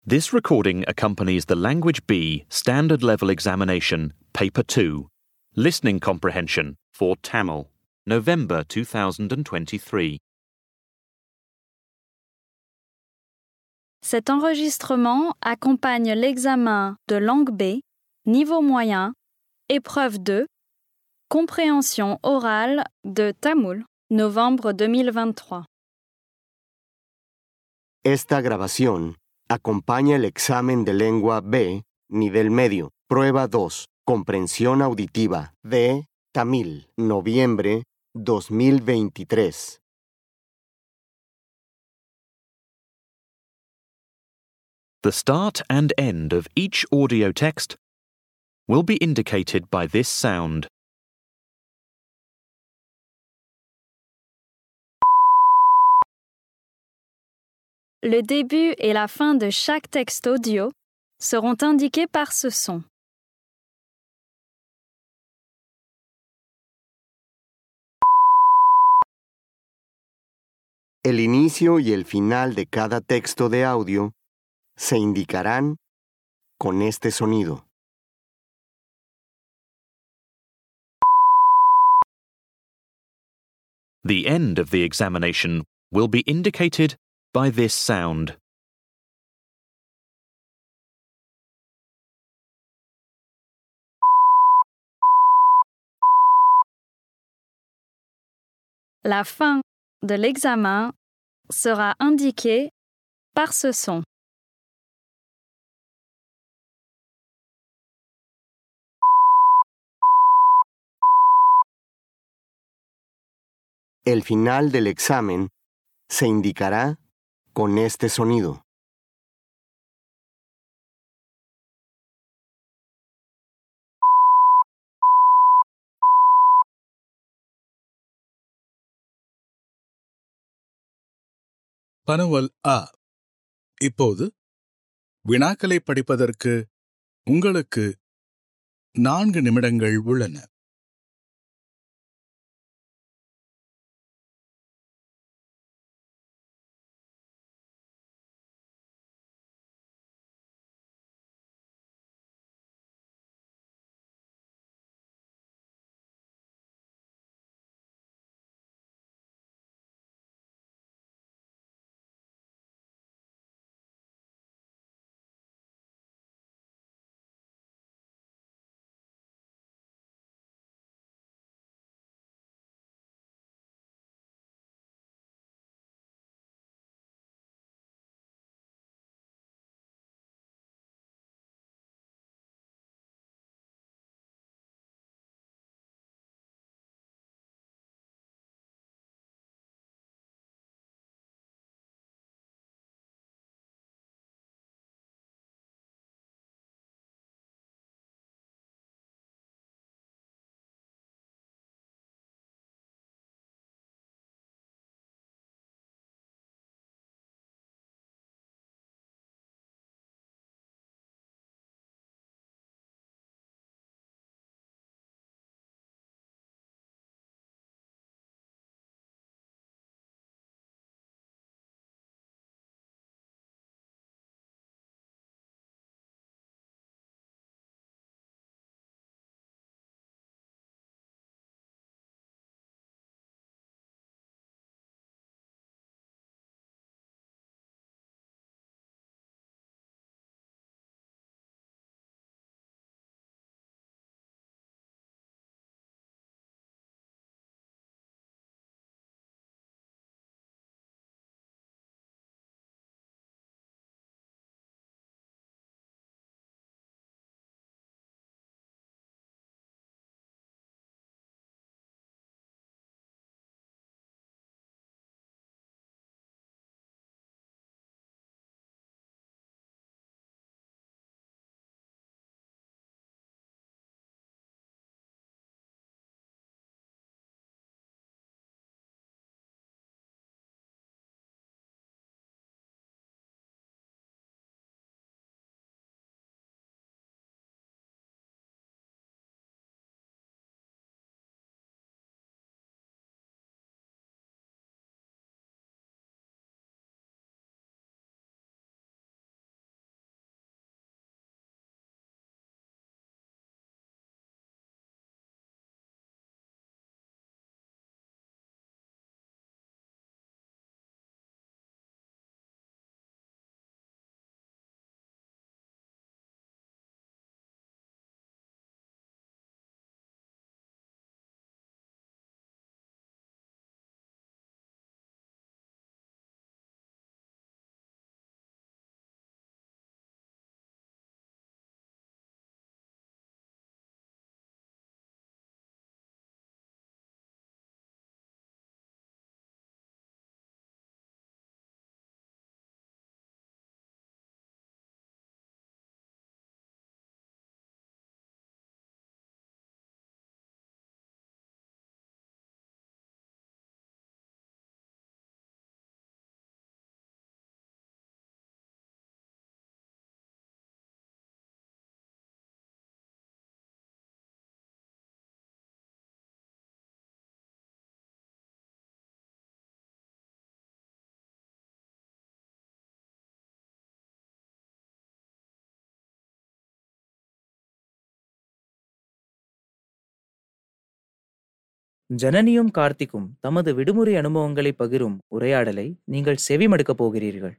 This recording accompanies the Language B Standard Level Examination, Paper 2, Listening Comprehension for Tamil, November 2023. Cet enregistrement accompagne l'examen de langue B, niveau moyen, épreuve 2, compréhension orale de Tamoul, novembre 2023. Esta grabación acompaña el examen de lengua B, nivel medio, prueba 2, comprensión auditiva de Tamil, noviembre 2023. The start and end of each audio text will be indicated by this sound. Le début et la fin de chaque texte audio seront indiqués par ce son. El inicio y el final de cada texto de audio se indicarán con este sonido. The end of the examination will be indicated by this sound. La fin de l'examen sera indiquée par ce son. El final del examen se indicará con este sonido. பனவல் அ இப்போது வினாக்களை படிப்பதற்கு உங்களுக்கு நான்கு நிமிடங்கள் உள்ளன ஜனனியும் கார்த்திக்கும் தமது விடுமுறை அனுபவங்களை பகிரும் உரையாடலை நீங்கள் செவிமடுக்கப் போகிறீர்கள்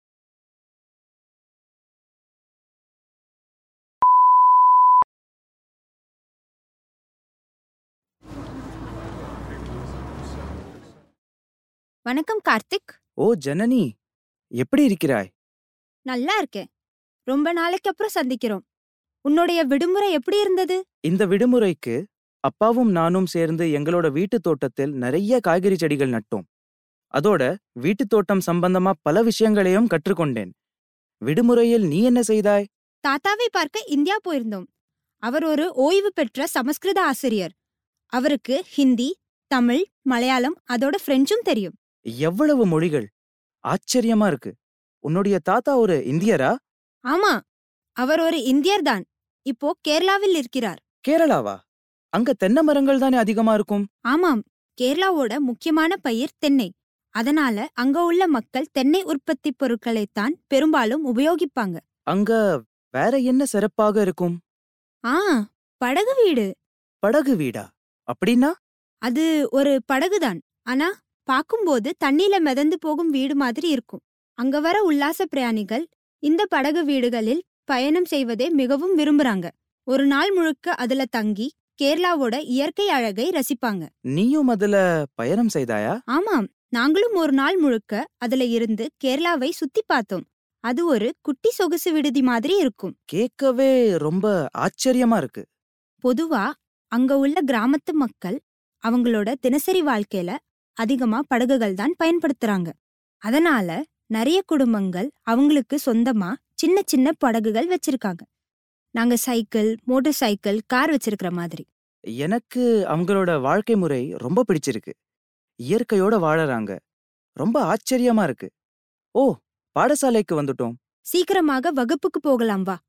வணக்கம் கார்த்திக் ஓ ஜனனி எப்படி இருக்கிறாய் நல்லா இருக்கேன் ரொம்ப நாளைக்கு அப்புறம் சந்திக்கிறோம் உன்னுடைய விடுமுறை எப்படி இருந்தது இந்த விடுமுறைக்கு அப்பாவும் நானும் சேர்ந்து எங்களோட வீட்டுத் தோட்டத்தில் நிறைய காய்கறி செடிகள் நட்டோம் அதோட வீட்டுத் தோட்டம் சம்பந்தமா பல விஷயங்களையும் கற்றுக்கொண்டேன் விடுமுறையில் நீ என்ன செய்தாய் தாத்தாவை பார்க்க இந்தியா போயிருந்தோம் அவர் ஒரு ஓய்வு பெற்ற சமஸ்கிருத ஆசிரியர் அவருக்கு ஹிந்தி தமிழ் மலையாளம் அதோட பிரெஞ்சும் தெரியும் எவ்வளவு மொழிகள் ஆச்சரியமா இருக்கு உன்னுடைய தாத்தா ஒரு இந்தியரா ஆமா அவர் ஒரு இந்தியர் தான் இப்போ கேரளாவில் இருக்கிறார் கேரளாவா அங்க தென்னை மரங்கள் தானே அதிகமா இருக்கும் ஆமாம் கேரளாவோட முக்கியமான பயிர் தென்னை அதனால அங்க உள்ள மக்கள் தென்னை உற்பத்தி பொருட்களைத்தான் பெரும்பாலும் உபயோகிப்பாங்க அங்க வேற என்ன சிறப்பாக இருக்கும் ஆ படகு வீடு படகு வீடா அப்படின்னா அது ஒரு படகுதான் ஆனா பாக்கும்போது தண்ணில மிதந்து போகும் வீடு மாதிரி இருக்கும் அங்க வர உல்லாச பிரயாணிகள் இந்த படகு வீடுகளில் பயணம் செய்வதே மிகவும் விரும்புறாங்க ஒரு நாள் முழுக்க அதுல தங்கி கேரளாவோட இயற்கை அழகை ரசிப்பாங்க நீயும் அதுல பயணம் செய்தாயா ஆமாம் நாங்களும் ஒரு நாள் முழுக்க அதுல இருந்து கேரளாவை சுத்தி பார்த்தோம் அது ஒரு குட்டி சொகுசு விடுதி மாதிரி இருக்கும் கேட்கவே ரொம்ப ஆச்சரியமா இருக்கு பொதுவா அங்க உள்ள கிராமத்து மக்கள் அவங்களோட தினசரி வாழ்க்கையில அதிகமா படகுகள் தான் பயன்படுத்துறாங்க அதனால நிறைய குடும்பங்கள் அவங்களுக்கு சொந்தமா சின்ன சின்ன படகுகள் வச்சிருக்காங்க நாங்க சைக்கிள் மோட்டார் சைக்கிள் கார் வச்சிருக்கிற மாதிரி எனக்கு அவங்களோட வாழ்க்கை முறை ரொம்ப பிடிச்சிருக்கு இயற்கையோட வாழறாங்க ரொம்ப ஆச்சரியமா இருக்கு ஓ பாடசாலைக்கு வந்துட்டோம் சீக்கிரமாக வகுப்புக்கு போகலாம் வா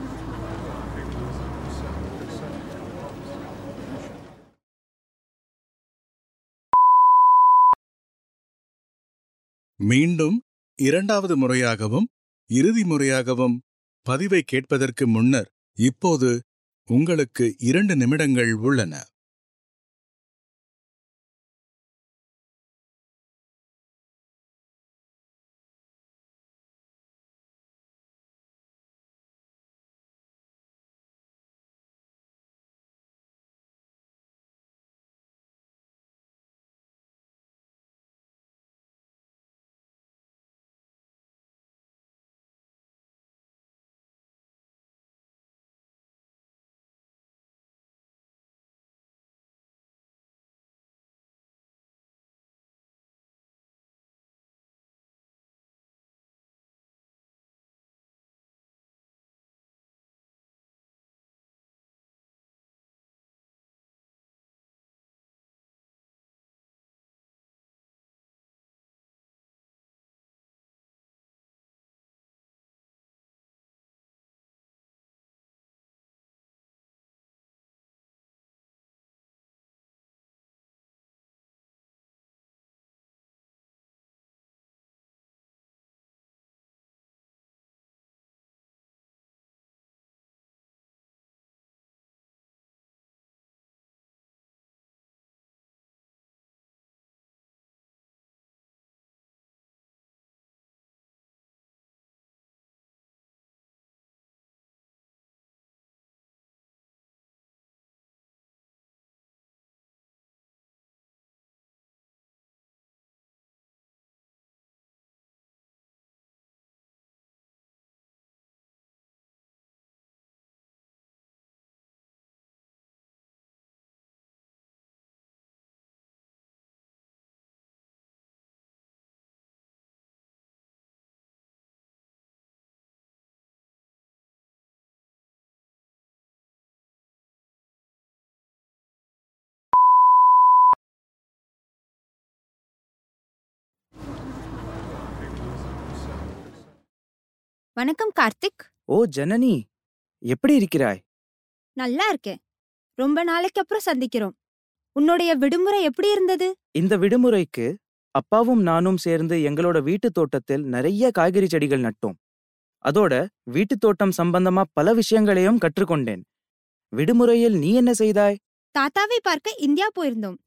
மீண்டும் இரண்டாவது முறையாகவும் இறுதி முறையாகவும் பதிவை கேட்பதற்கு முன்னர் இப்போது உங்களுக்கு இரண்டு நிமிடங்கள் உள்ளன வணக்கம் கார்த்திக் ஓ ஜனனி எப்படி இருக்கிறாய் நல்லா இருக்கேன் ரொம்ப நாளைக்கு அப்புறம் சந்திக்கிறோம் உன்னுடைய விடுமுறை எப்படி இருந்தது இந்த விடுமுறைக்கு அப்பாவும் நானும் சேர்ந்து எங்களோட வீட்டுத் தோட்டத்தில் நிறைய காய்கறி செடிகள் நட்டோம் அதோட வீட்டுத் தோட்டம் சம்பந்தமா பல விஷயங்களையும் கற்றுக்கொண்டேன் விடுமுறையில் நீ என்ன செய்தாய் தாத்தாவை பார்க்க இந்தியா போயிருந்தோம்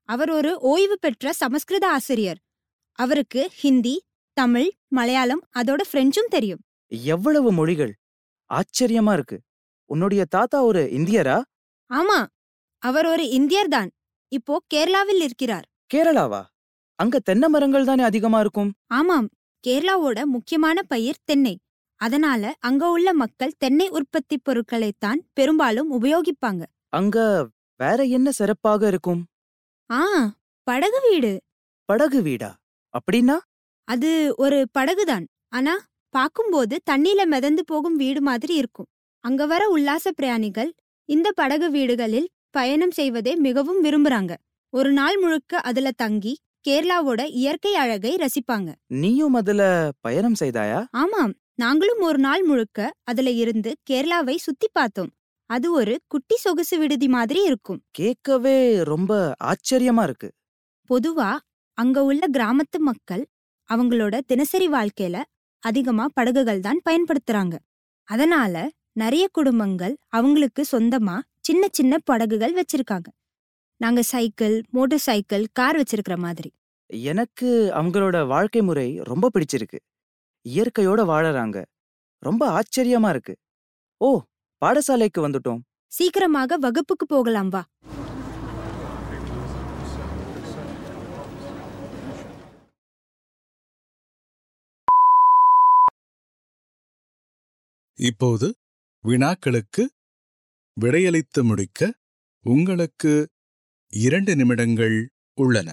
அவர் ஒரு ஓய்வு பெற்ற சமஸ்கிருத ஆசிரியர் அவருக்கு ஹிந்தி தமிழ் மலையாளம் அதோட பிரெஞ்சும் தெரியும் எவ்வளவு மொழிகள் ஆச்சரியமா இருக்கு உன்னுடைய தாத்தா ஒரு இந்தியரா ஆமா அவர் ஒரு இந்தியர் தான் இப்போ கேரளாவில் இருக்கிறார் கேரளாவா அங்க தென்னை மரங்கள் தானே அதிகமா இருக்கும் ஆமாம் கேரளாவோட முக்கியமான பயிர் தென்னை அதனால அங்க உள்ள மக்கள் தென்னை உற்பத்தி பொருட்களைத்தான் பெரும்பாலும் உபயோகிப்பாங்க அங்க வேற என்ன சிறப்பாக இருக்கும் ஆ படகு வீடு படகு வீடா அப்படின்னா அது ஒரு படகுதான் ஆனா பாக்கும்போது தண்ணில மிதந்து போகும் வீடு மாதிரி இருக்கும் அங்க வர உல்லாச பிரயாணிகள் இந்த படகு வீடுகளில் பயணம் செய்வதே மிகவும் விரும்புறாங்க ஒரு நாள் முழுக்க அதுல தங்கி கேரளாவோட இயற்கை அழகை ரசிப்பாங்க நீயும் அதுல பயணம் செய்தாயா ஆமாம் நாங்களும் ஒரு நாள் முழுக்க அதுல இருந்து கேரளாவை சுத்தி பார்த்தோம் அது ஒரு குட்டி சொகுசு விடுதி மாதிரி இருக்கும் கேட்கவே ரொம்ப ஆச்சரியமா இருக்கு பொதுவா அங்க உள்ள கிராமத்து மக்கள் அவங்களோட தினசரி வாழ்க்கையில அதிகமா படகுகள் தான் பயன்படுத்துறாங்க அதனால நிறைய குடும்பங்கள் அவங்களுக்கு சொந்தமா சின்ன சின்ன படகுகள் வச்சிருக்காங்க நாங்க சைக்கிள் மோட்டார் சைக்கிள் கார் வச்சிருக்கிற மாதிரி எனக்கு அவங்களோட வாழ்க்கை முறை ரொம்ப பிடிச்சிருக்கு இயற்கையோட வாழறாங்க ரொம்ப ஆச்சரியமா இருக்கு ஓ பாடசாலைக்கு வந்துட்டோம் சீக்கிரமாக வகுப்புக்கு போகலாம் வா இப்போது வினாக்களுக்கு விடையளித்து முடிக்க உங்களுக்கு இரண்டு நிமிடங்கள் உள்ளன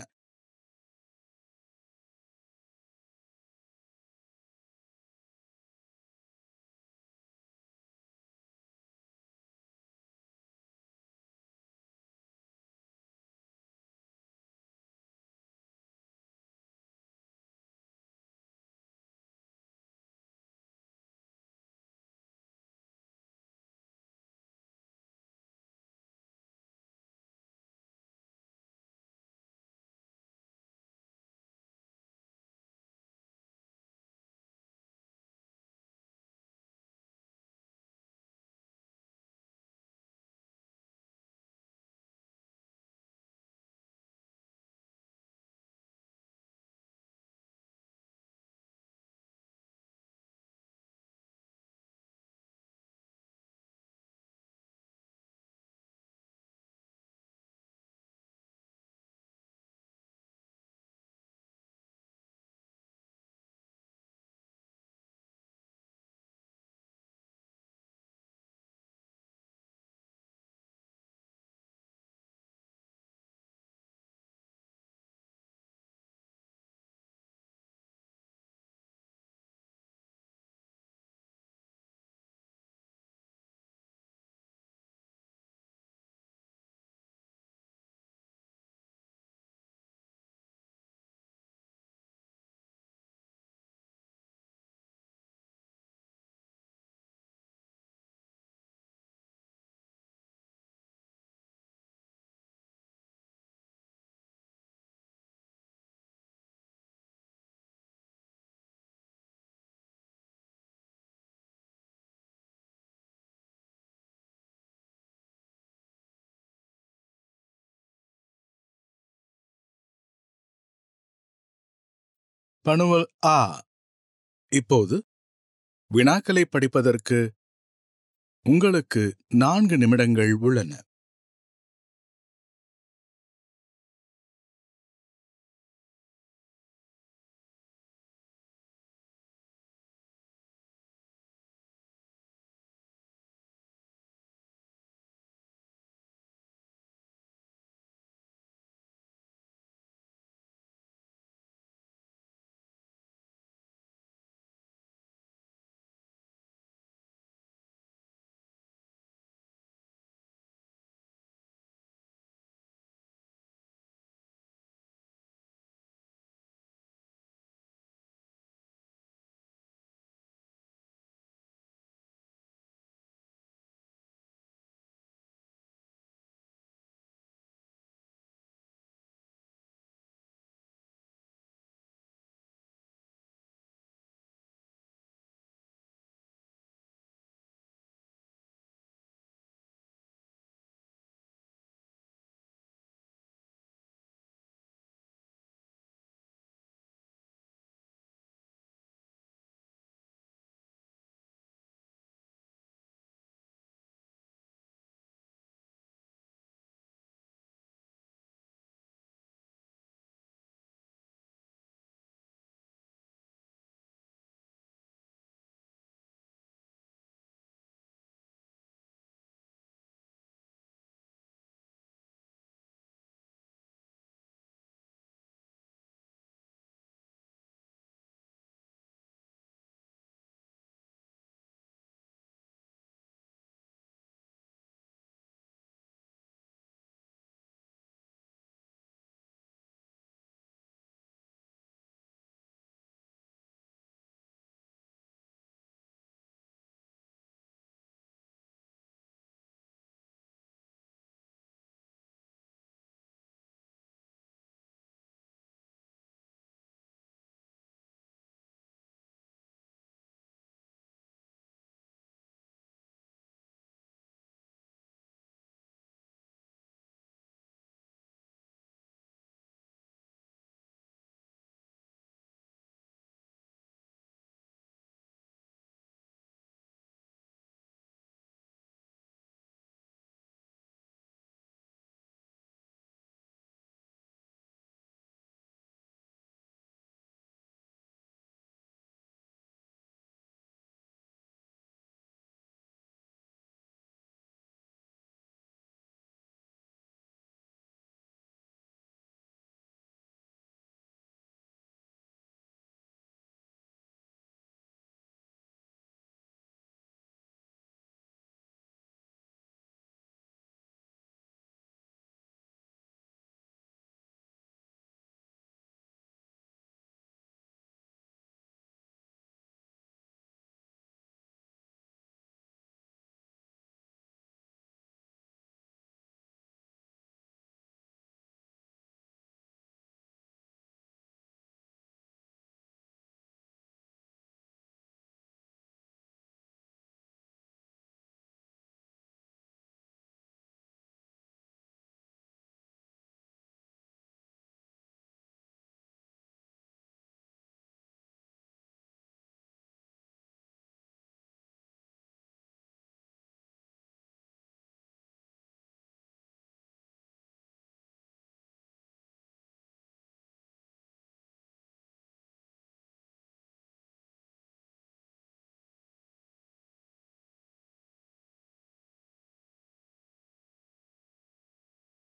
பணுவல் ஆ இப்போது வினாக்களை படிப்பதற்கு உங்களுக்கு நான்கு நிமிடங்கள் உள்ளன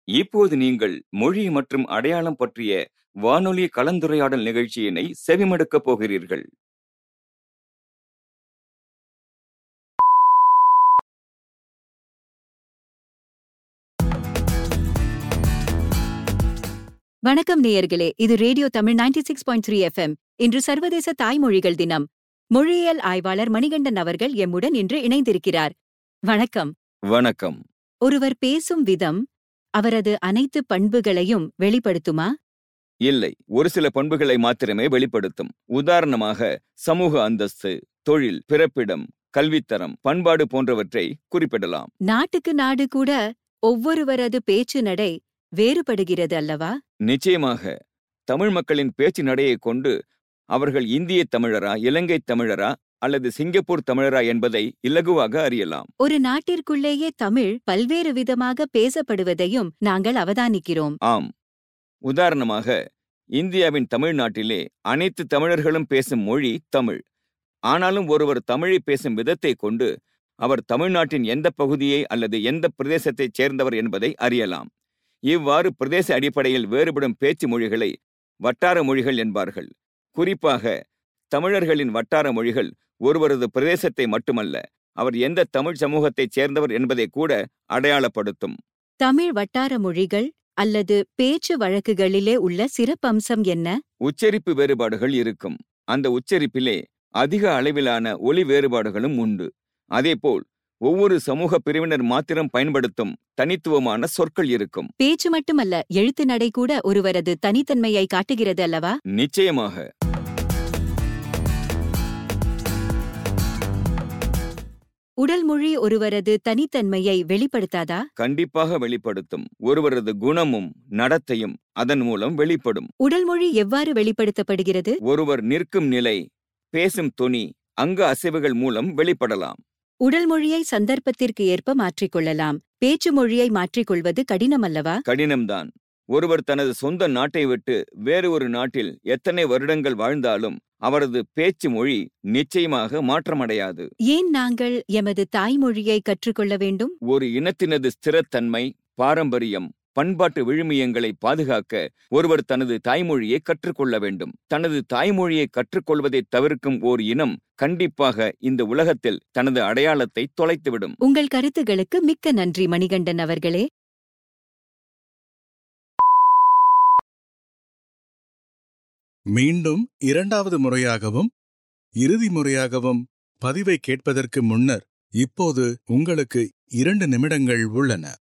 இப்போது நீங்கள் மொழி மற்றும் அடையாளம் பற்றிய வானொலி கலந்துரையாடல் நிகழ்ச்சியினை செவிமடுக்கப் போகிறீர்கள் வணக்கம் நேயர்களே இது radio Tamil 96.3 six point three FM இன்று சர்வதேச தாய்மொழிகள் தினம் மொழியியல் ஆய்வாளர் மணிகண்டன் அவர்கள் எம்முடன் இன்று இணைந்திருக்கிறார் வணக்கம் வணக்கம் ஒருவர் பேசும் விதம் அவரது அனைத்து பண்புகளையும் வெளிப்படுத்துமா இல்லை ஒரு சில பண்புகளை மாத்திரமே வெளிப்படுத்தும் உதாரணமாக சமூக அந்தஸ்து தொழில் பிறப்பிடம் கல்வித்தரம் பண்பாடு போன்றவற்றை குறிப்பிடலாம் நாட்டுக்கு நாடு கூட ஒவ்வொருவரது பேச்சு நடை வேறுபடுகிறது அல்லவா நிச்சயமாக தமிழ் மக்களின் பேச்சு நடையை கொண்டு அவர்கள் இந்திய தமிழரா இலங்கை தமிழரா அல்லது சிங்கப்பூர் தமிழரா என்பதை இலகுவாக அறியலாம் ஒரு நாட்டிற்குள்ளேயே தமிழ் பல்வேறு விதமாக பேசப்படுவதையும் நாங்கள் அவதானிக்கிறோம் ஆம் உதாரணமாக இந்தியாவின் தமிழ்நாட்டிலே அனைத்து தமிழர்களும் பேசும் மொழி தமிழ் ஆனாலும் ஒருவர் தமிழை பேசும் விதத்தை கொண்டு அவர் தமிழ்நாட்டின் எந்த பகுதியை அல்லது எந்த பிரதேசத்தைச் சேர்ந்தவர் என்பதை அறியலாம் இவ்வாறு பிரதேச அடிப்படையில் வேறுபடும் பேச்சு மொழிகளை வட்டார மொழிகள் என்பார்கள் குறிப்பாக தமிழர்களின் வட்டார மொழிகள் ஒருவரது பிரதேசத்தை மட்டுமல்ல அவர் எந்த தமிழ் சமூகத்தைச் சேர்ந்தவர் என்பதை கூட அடையாளப்படுத்தும் தமிழ் வட்டார மொழிகள் அல்லது பேச்சு வழக்குகளிலே உள்ள சிறப்பம்சம் என்ன உச்சரிப்பு வேறுபாடுகள் இருக்கும் அந்த உச்சரிப்பிலே அதிக அளவிலான ஒலி வேறுபாடுகளும் உண்டு அதேபோல் ஒவ்வொரு சமூக பிரிவினர் மாத்திரம் பயன்படுத்தும் தனித்துவமான சொற்கள் இருக்கும் பேச்சு மட்டுமல்ல எழுத்து நடை கூட ஒருவரது தனித்தன்மையை காட்டுகிறது அல்லவா நிச்சயமாக உடல் மொழி ஒருவரது தனித்தன்மையை வெளிப்படுத்தாதா கண்டிப்பாக வெளிப்படுத்தும் ஒருவரது குணமும் நடத்தையும் அதன் மூலம் வெளிப்படும் உடல் மொழி எவ்வாறு வெளிப்படுத்தப்படுகிறது ஒருவர் நிற்கும் நிலை பேசும் தொனி அங்க அசைவுகள் மூலம் வெளிப்படலாம் உடல் மொழியை சந்தர்ப்பத்திற்கு ஏற்ப மாற்றிக்கொள்ளலாம் பேச்சு மொழியை மாற்றிக்கொள்வது கடினமல்லவா கடினம்தான் ஒருவர் தனது சொந்த நாட்டை விட்டு வேறு ஒரு நாட்டில் எத்தனை வருடங்கள் வாழ்ந்தாலும் அவரது பேச்சு மொழி நிச்சயமாக மாற்றமடையாது ஏன் நாங்கள் எமது தாய்மொழியை கற்றுக்கொள்ள வேண்டும் ஒரு இனத்தினது ஸ்திரத்தன்மை பாரம்பரியம் பண்பாட்டு விழுமியங்களை பாதுகாக்க ஒருவர் தனது தாய்மொழியை கற்றுக்கொள்ள வேண்டும் தனது தாய்மொழியை கற்றுக்கொள்வதை தவிர்க்கும் ஓர் இனம் கண்டிப்பாக இந்த உலகத்தில் தனது அடையாளத்தை தொலைத்துவிடும் உங்கள் கருத்துகளுக்கு மிக்க நன்றி மணிகண்டன் அவர்களே மீண்டும் இரண்டாவது முறையாகவும் இறுதி முறையாகவும் பதிவை கேட்பதற்கு முன்னர் இப்போது உங்களுக்கு இரண்டு நிமிடங்கள் உள்ளன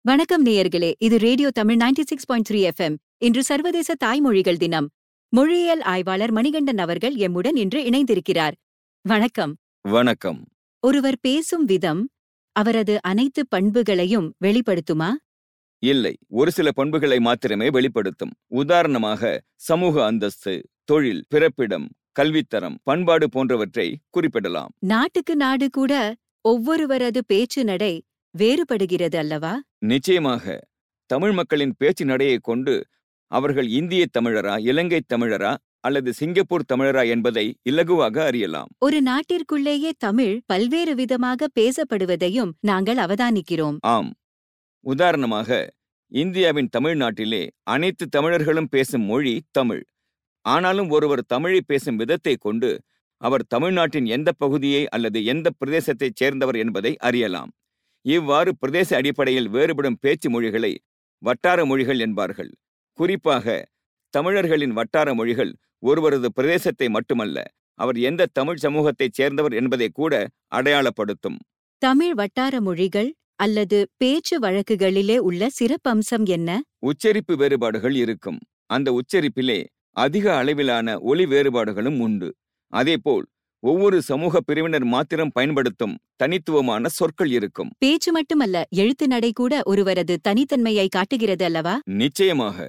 வணக்கம் நேயர்களே இது radio Tamil 96.3 six point three FM இன்று சர்வதேச தாய்மொழிகள் தினம் மொழியியல் ஆய்வாளர் மணிகண்டன் அவர்கள் எம்முடன் இன்று இணைந்திருக்கிறார் வணக்கம் வணக்கம் ஒருவர் பேசும் விதம் அவரது அனைத்து பண்புகளையும் வெளிப்படுத்துமா இல்லை ஒரு சில பண்புகளை மாத்திரமே வெளிப்படுத்தும் உதாரணமாக சமூக அந்தஸ்து தொழில் பிறப்பிடம் கல்வித்தரம் பண்பாடு போன்றவற்றை குறிப்பிடலாம் நாட்டுக்கு நாடு கூட ஒவ்வொருவரது பேச்சு நடை வேறுபடுகிறது அல்லவா நிச்சயமாக தமிழ் மக்களின் பேச்சு நடையை கொண்டு அவர்கள் இந்திய தமிழரா இலங்கை தமிழரா அல்லது சிங்கப்பூர் தமிழரா என்பதை இலகுவாக அறியலாம் ஒரு நாட்டிற்குள்ளேயே தமிழ் பல்வேறு விதமாக பேசப்படுவதையும் நாங்கள் அவதானிக்கிறோம் ஆம் உதாரணமாக இந்தியாவின் தமிழ்நாட்டிலே அனைத்து தமிழர்களும் பேசும் மொழி தமிழ் ஆனாலும் ஒருவர் தமிழை பேசும் விதத்தை கொண்டு அவர் தமிழ்நாட்டின் எந்த பகுதியை அல்லது எந்த பிரதேசத்தைச் சேர்ந்தவர் என்பதை அறியலாம் இவ்வாறு பிரதேச அடிப்படையில் வேறுபடும் பேச்சு மொழிகளை வட்டார மொழிகள் என்பார்கள் குறிப்பாக தமிழர்களின் வட்டார மொழிகள் ஒருவரது பிரதேசத்தை மட்டுமல்ல அவர் எந்த தமிழ் சமூகத்தைச் சேர்ந்தவர் என்பதை கூட அடையாளப்படுத்தும் தமிழ் வட்டார மொழிகள் அல்லது பேச்சு வழக்குகளிலே உள்ள சிறப்பம்சம் என்ன உச்சரிப்பு வேறுபாடுகள் இருக்கும் அந்த உச்சரிப்பிலே அதிக அளவிலான ஒலி வேறுபாடுகளும் உண்டு அதேபோல் ஒவ்வொரு சமூக பிரிவினர் மாத்திரம் பயன்படுத்தும் தனித்துவமான சொற்கள் இருக்கும் பேச்சு மட்டுமல்ல எழுத்து நடை கூட ஒருவரது தனித்தன்மையை காட்டுகிறது அல்லவா நிச்சயமாக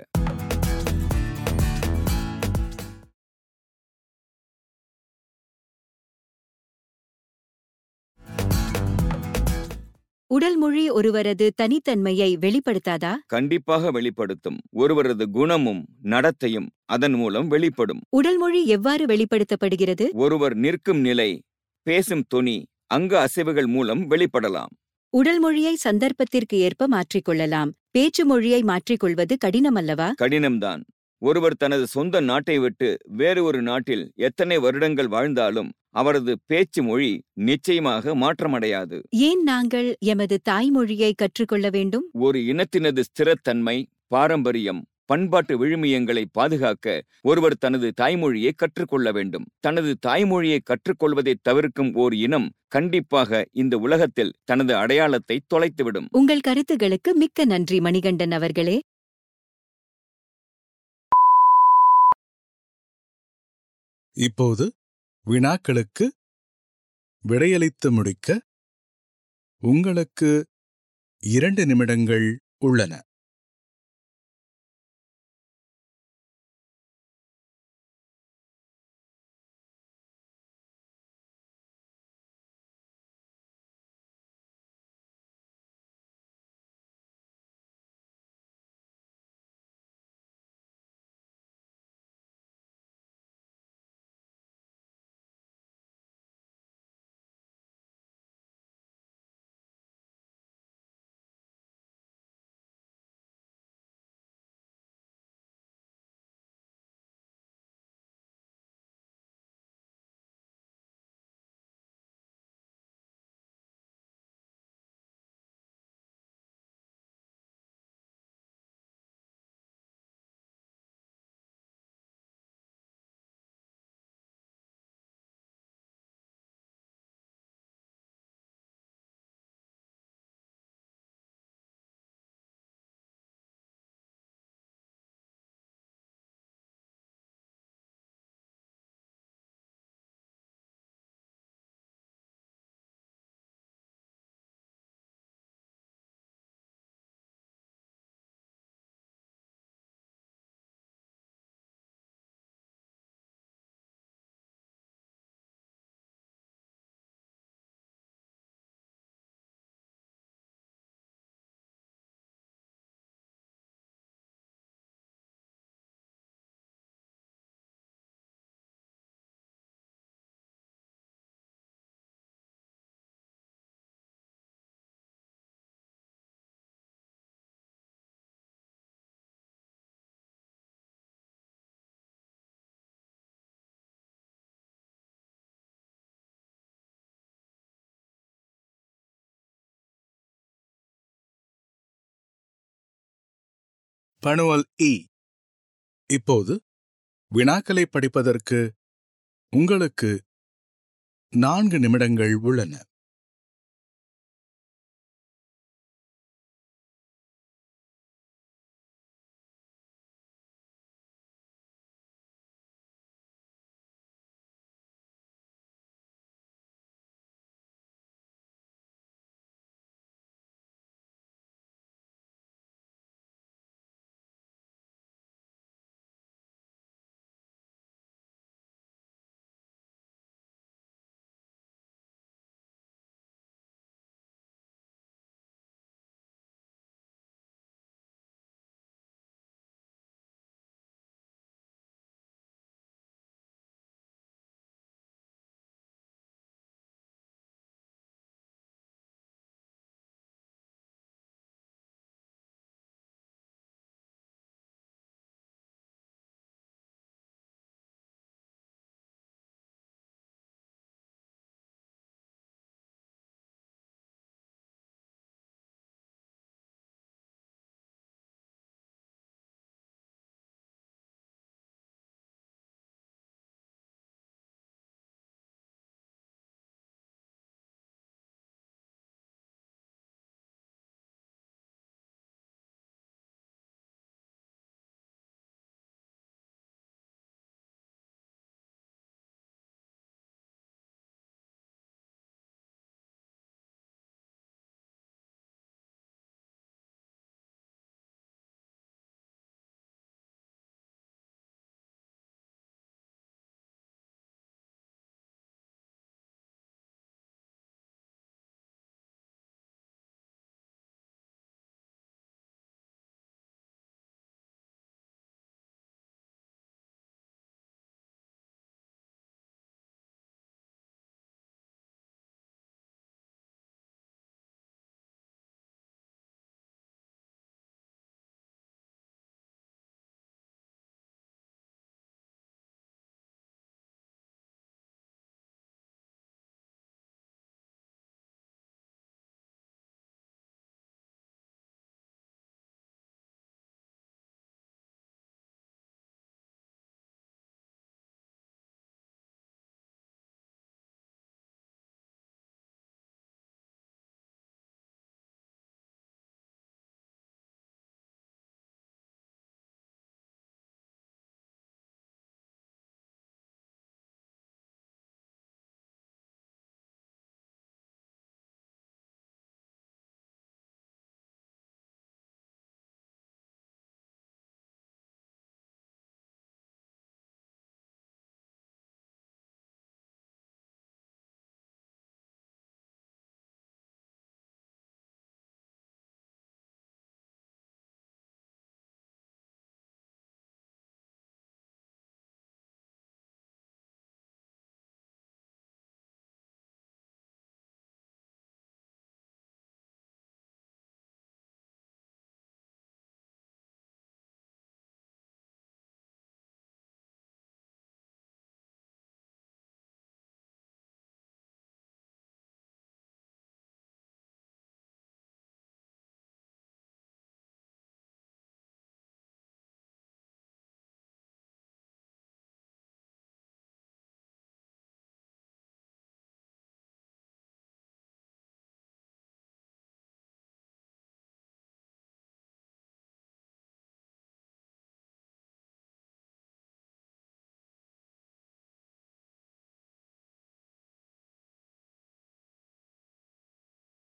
உடல் மொழி ஒருவரது தனித்தன்மையை வெளிப்படுத்தாதா கண்டிப்பாக வெளிப்படுத்தும் ஒருவரது குணமும் நடத்தையும் அதன் மூலம் வெளிப்படும் உடல் மொழி எவ்வாறு வெளிப்படுத்தப்படுகிறது ஒருவர் நிற்கும் நிலை பேசும் தொனி அங்க அசைவுகள் மூலம் வெளிப்படலாம் உடல் மொழியை சந்தர்ப்பத்திற்கு ஏற்ப மாற்றிக்கொள்ளலாம் பேச்சு மொழியை மாற்றிக்கொள்வது கடினமல்லவா கடினம்தான் ஒருவர் தனது சொந்த நாட்டை விட்டு வேறு ஒரு நாட்டில் எத்தனை வருடங்கள் வாழ்ந்தாலும் அவரது பேச்சு மொழி நிச்சயமாக மாற்றமடையாது ஏன் நாங்கள் எமது தாய்மொழியை கற்றுக்கொள்ள வேண்டும் ஒரு இனத்தினது ஸ்திரத்தன்மை பாரம்பரியம் பண்பாட்டு விழுமியங்களை பாதுகாக்க ஒருவர் தனது தாய்மொழியை கற்றுக்கொள்ள வேண்டும் தனது தாய்மொழியை கற்றுக்கொள்வதை தவிர்க்கும் ஓர் இனம் கண்டிப்பாக இந்த உலகத்தில் தனது அடையாளத்தை தொலைத்துவிடும் உங்கள் கருத்துகளுக்கு மிக்க நன்றி மணிகண்டன் அவர்களே இப்போது வினாக்களுக்கு விடையளித்து முடிக்க உங்களுக்கு இரண்டு நிமிடங்கள் உள்ளன பணுவல் இ இப்போது வினாக்களை படிப்பதற்கு உங்களுக்கு நான்கு நிமிடங்கள் உள்ளன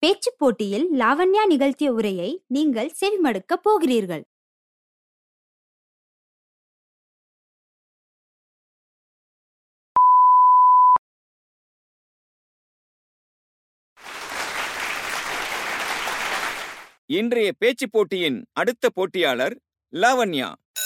பேச்சுப் போட்டியில் லாவண்யா நிகழ்த்திய உரையை நீங்கள் செவிமடுக்கப் போகிறீர்கள் இன்றைய பேச்சுப் போட்டியின் அடுத்த போட்டியாளர் லாவண்யா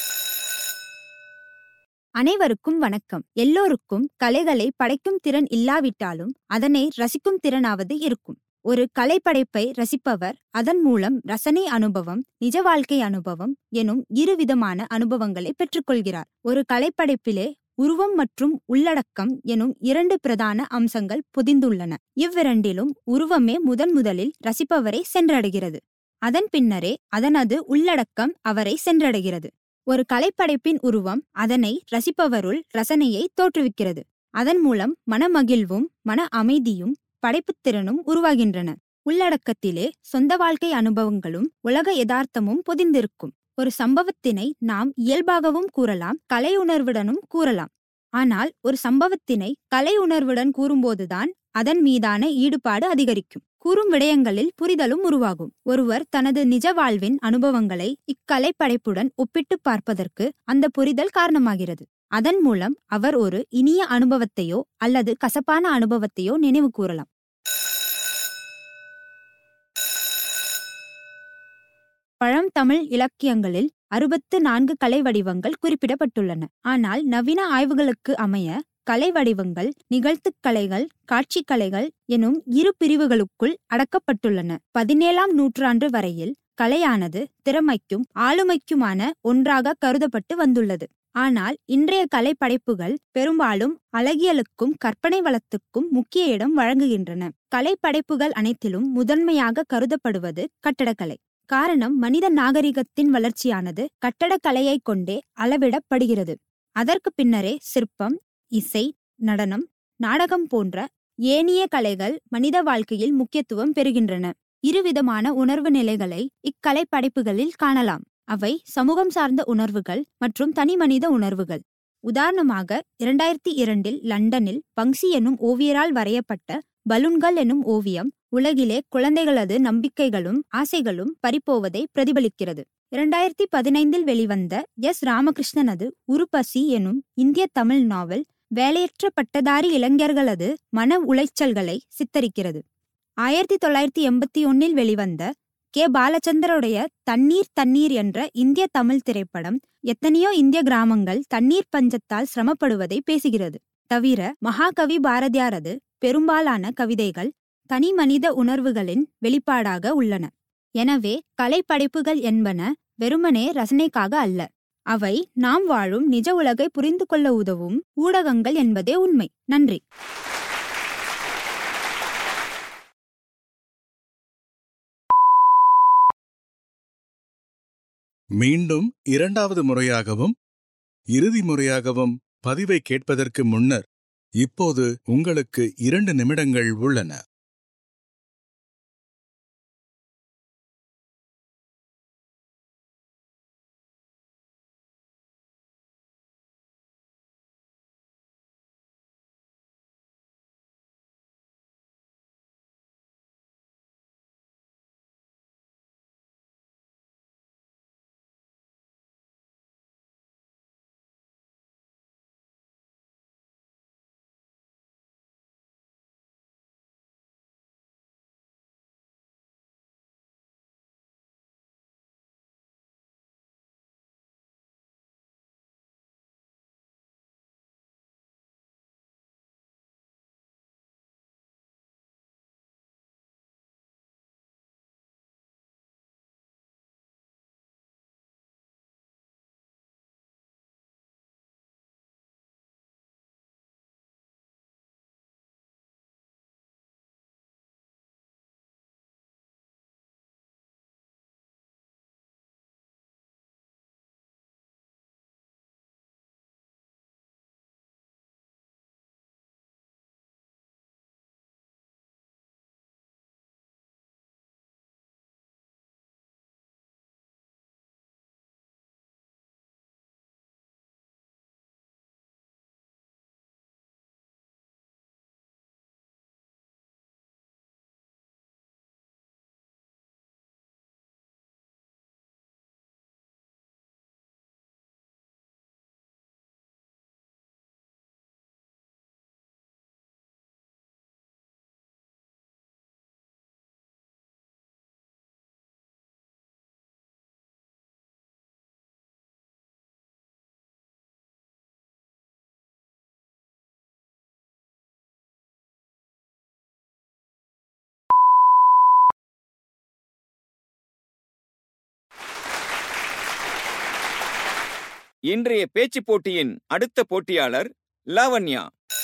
அனைவருக்கும் வணக்கம் எல்லோருக்கும் கலைகளை படைக்கும் திறன் இல்லாவிட்டாலும் அதனை ரசிக்கும் திறனாவது இருக்கும் ஒரு கலைப்படைப்பை ரசிப்பவர் அதன் மூலம் ரசனை அனுபவம் நிஜ வாழ்க்கை அனுபவம் எனும் இருவிதமான அனுபவங்களை பெற்றுக்கொள்கிறார் ஒரு கலைப்படைப்பிலே உருவம் மற்றும் உள்ளடக்கம் எனும் இரண்டு பிரதான அம்சங்கள் பொதிந்துள்ளன இவ்விரண்டிலும் உருவமே முதன் முதலில் ரசிப்பவரை சென்றடைகிறது அதன் பின்னரே அதனது உள்ளடக்கம் அவரை சென்றடைகிறது ஒரு கலைப்படைப்பின் உருவம் அதனை ரசிப்பவருள் ரசனையை தோற்றுவிக்கிறது அதன் மூலம் மனமகிழ்வும் மன அமைதியும் படைப்புத்திறனும் உருவாகின்றன உள்ளடக்கத்திலே சொந்த வாழ்க்கை அனுபவங்களும் உலக யதார்த்தமும் பொதிந்திருக்கும் ஒரு சம்பவத்தினை நாம் இயல்பாகவும் கூறலாம் கலை உணர்வுடனும் கூறலாம் ஆனால் ஒரு சம்பவத்தினை கலை உணர்வுடன் கூறும்போதுதான் அதன் மீதான ஈடுபாடு அதிகரிக்கும் கூறும் விடயங்களில் புரிதலும் உருவாகும் ஒருவர் தனது நிஜ வாழ்வின் அனுபவங்களை இக்கலை படைப்புடன் ஒப்பிட்டு பார்ப்பதற்கு அந்த புரிதல் காரணமாகிறது அதன் மூலம் அவர் ஒரு இனிய அனுபவத்தையோ அல்லது கசப்பான அனுபவத்தையோ நினைவு கூறலாம் பழந்தமிழ் இலக்கியங்களில் அறுபத்து நான்கு கலை வடிவங்கள் குறிப்பிடப்பட்டுள்ளன ஆனால் நவீன ஆய்வுகளுக்கு அமைய கலை வடிவங்கள் நிகழ்த்துக் கலைகள் காட்சிக் கலைகள் எனும் இரு பிரிவுகளுக்குள் அடக்கப்பட்டுள்ளன பதினேழாம் நூற்றாண்டு வரையில் கலையானது திறமைக்கும் ஆளுமைக்குமான ஒன்றாக கருதப்பட்டு வந்துள்ளது ஆனால் இன்றைய கலை படைப்புகள் பெரும்பாலும் அழகியலுக்கும் கற்பனை வளத்துக்கும் முக்கிய இடம் வழங்குகின்றன கலை படைப்புகள் அனைத்திலும் முதன்மையாக கருதப்படுவது கட்டடக்கலை காரணம் மனித நாகரிகத்தின் வளர்ச்சியானது கட்டடக்கலையைக் கொண்டே அளவிடப்படுகிறது அதற்கு பின்னரே சிற்பம் இசை நடனம் நாடகம் போன்ற ஏனைய கலைகள் மனித வாழ்க்கையில் முக்கியத்துவம் பெறுகின்றன இருவிதமான உணர்வு நிலைகளை இக்கலை படைப்புகளில் காணலாம் அவை சமூகம் சார்ந்த உணர்வுகள் மற்றும் தனிமனித உணர்வுகள் உதாரணமாக இரண்டாயிரத்தி இரண்டில் லண்டனில் பங்சி எனும் ஓவியரால் வரையப்பட்ட பலூன்கள் எனும் ஓவியம் உலகிலே குழந்தைகளது நம்பிக்கைகளும் ஆசைகளும் பறிப்போவதை பிரதிபலிக்கிறது இரண்டாயிரத்தி பதினைந்தில் வெளிவந்த எஸ் ராமகிருஷ்ணனது உருப்பசி எனும் இந்திய தமிழ் நாவல் வேலையற்ற பட்டதாரி இளைஞர்களது மன உளைச்சல்களை சித்தரிக்கிறது ஆயிரத்தி தொள்ளாயிரத்தி எண்பத்தி ஒன்னில் வெளிவந்த கே பாலச்சந்தருடைய தண்ணீர் தண்ணீர் என்ற இந்திய தமிழ் திரைப்படம் எத்தனையோ இந்திய கிராமங்கள் தண்ணீர் பஞ்சத்தால் சிரமப்படுவதை பேசுகிறது தவிர மகாகவி பாரதியாரது பெரும்பாலான கவிதைகள் தனி மனித உணர்வுகளின் வெளிப்பாடாக உள்ளன எனவே கலைப்படைப்புகள் என்பன வெறுமனே ரசனைக்காக அல்ல அவை நாம் வாழும் நிஜ உலகை புரிந்து கொள்ள உதவும் ஊடகங்கள் என்பதே உண்மை நன்றி மீண்டும் இரண்டாவது முறையாகவும் இறுதி முறையாகவும் பதிவை கேட்பதற்கு முன்னர் இப்போது உங்களுக்கு இரண்டு நிமிடங்கள் உள்ளன இன்றைய பேச்சு போட்டியின் அடுத்த போட்டியாளர் லாவண்யா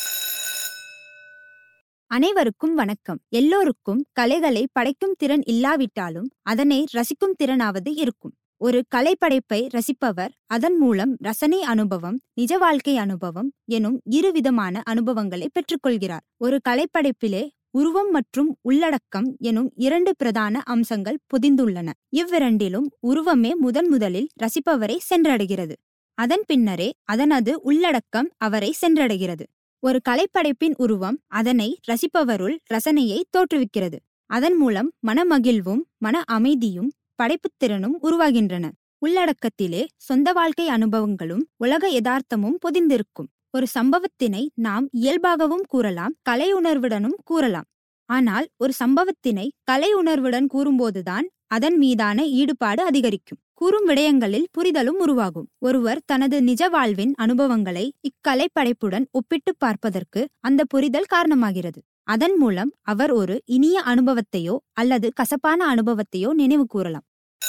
அனைவருக்கும் வணக்கம் எல்லோருக்கும் கலைகளை படைக்கும் திறன் இல்லாவிட்டாலும் அதனை ரசிக்கும் திறனாவது இருக்கும் ஒரு கலைப்படைப்பை ரசிப்பவர் அதன் மூலம் ரசனை அனுபவம் நிஜ வாழ்க்கை அனுபவம் எனும் இருவிதமான அனுபவங்களை பெற்றுக்கொள்கிறார் ஒரு கலைப்படைப்பிலே உருவம் மற்றும் உள்ளடக்கம் எனும் இரண்டு பிரதான அம்சங்கள் பொதிந்துள்ளன இவ்விரண்டிலும் உருவமே முதன் முதலில் ரசிப்பவரை சென்றடைகிறது அதன் பின்னரே அதனது உள்ளடக்கம் அவரை சென்றடைகிறது ஒரு கலைப்படைப்பின் உருவம் அதனை ரசிப்பவருள் ரசனையை தோற்றுவிக்கிறது அதன் மூலம் மனமகிழ்வும் மன அமைதியும் படைப்புத்திறனும் உருவாகின்றன உள்ளடக்கத்திலே சொந்த வாழ்க்கை அனுபவங்களும் உலக யதார்த்தமும் பொதிந்திருக்கும் ஒரு சம்பவத்தினை நாம் இயல்பாகவும் கூறலாம் கலை உணர்வுடனும் கூறலாம் ஆனால் ஒரு சம்பவத்தினை கலை உணர்வுடன் கூறும்போதுதான் அதன் மீதான ஈடுபாடு அதிகரிக்கும் கூறும் விடயங்களில் புரிதலும் உருவாகும் ஒருவர் தனது நிஜ வாழ்வின் அனுபவங்களை இக்கலை படைப்புடன் ஒப்பிட்டு பார்ப்பதற்கு அந்த புரிதல் காரணமாகிறது அதன் மூலம் அவர் ஒரு இனிய அனுபவத்தையோ அல்லது கசப்பான அனுபவத்தையோ நினைவு கூறலாம்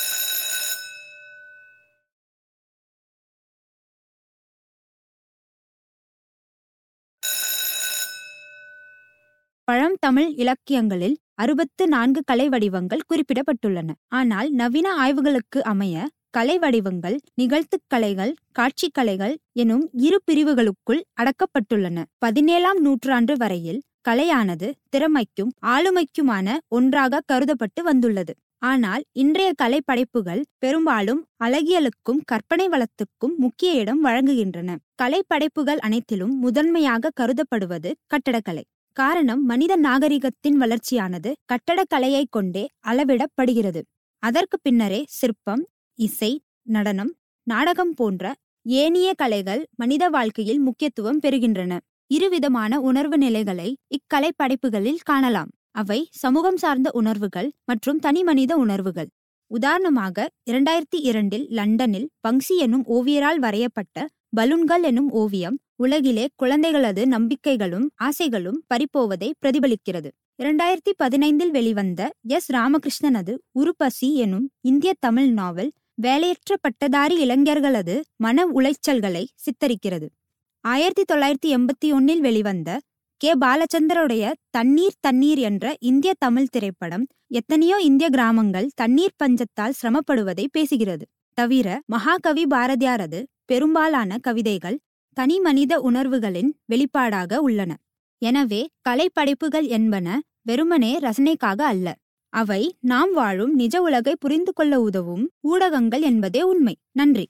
பழந்தமிழ் இலக்கியங்களில் அறுபத்து நான்கு கலை வடிவங்கள் குறிப்பிடப்பட்டுள்ளன ஆனால் நவீன ஆய்வுகளுக்கு அமைய கலை வடிவங்கள் நிகழ்த்துக் கலைகள் காட்சிக் கலைகள் எனும் இரு பிரிவுகளுக்குள் அடக்கப்பட்டுள்ளன பதினேழாம் நூற்றாண்டு வரையில் கலையானது திறமைக்கும் ஆளுமைக்குமான ஒன்றாக கருதப்பட்டு வந்துள்ளது ஆனால் இன்றைய கலை படைப்புகள் பெரும்பாலும் அழகியலுக்கும் கற்பனை வளத்துக்கும் முக்கிய இடம் வழங்குகின்றன கலை படைப்புகள் அனைத்திலும் முதன்மையாக கருதப்படுவது கட்டடக்கலை காரணம் மனித நாகரிகத்தின் வளர்ச்சியானது கட்டடக்கலையைக் கொண்டே அளவிடப்படுகிறது அதற்கு பின்னரே சிற்பம் இசை நடனம் நாடகம் போன்ற ஏனைய கலைகள் மனித வாழ்க்கையில் முக்கியத்துவம் பெறுகின்றன இருவிதமான உணர்வு நிலைகளை இக்கலை படைப்புகளில் காணலாம் அவை சமூகம் சார்ந்த உணர்வுகள் மற்றும் தனிமனித உணர்வுகள் உதாரணமாக இரண்டாயிரத்தி இரண்டில் லண்டனில் பங்சி எனும் ஓவியரால் வரையப்பட்ட பலூன்கள் எனும் ஓவியம் உலகிலே குழந்தைகளது நம்பிக்கைகளும் ஆசைகளும் பறிப்போவதை பிரதிபலிக்கிறது இரண்டாயிரத்தி பதினைந்தில் வெளிவந்த எஸ் ராமகிருஷ்ணனது உருப்பசி எனும் இந்திய தமிழ் நாவல் வேலையற்ற பட்டதாரி இளைஞர்களது மன உளைச்சல்களை சித்தரிக்கிறது ஆயிரத்தி தொள்ளாயிரத்தி எண்பத்தி ஒன்னில் வெளிவந்த கே பாலச்சந்தருடைய தண்ணீர் தண்ணீர் என்ற இந்திய தமிழ் திரைப்படம் எத்தனையோ இந்திய கிராமங்கள் தண்ணீர் பஞ்சத்தால் சிரமப்படுவதை பேசுகிறது தவிர மகாகவி பாரதியாரது பெரும்பாலான கவிதைகள் தனி மனித உணர்வுகளின் வெளிப்பாடாக உள்ளன எனவே கலைப்படைப்புகள் என்பன வெறுமனே ரசனைக்காக அல்ல அவை நாம் வாழும் நிஜ உலகை புரிந்து கொள்ள உதவும் ஊடகங்கள் என்பதே உண்மை நன்றி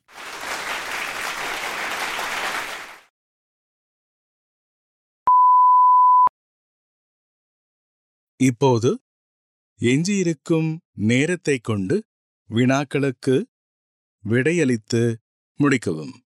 இப்போது எஞ்சியிருக்கும் நேரத்தைக் கொண்டு வினாக்களுக்கு விடையளித்து முடிக்கவும்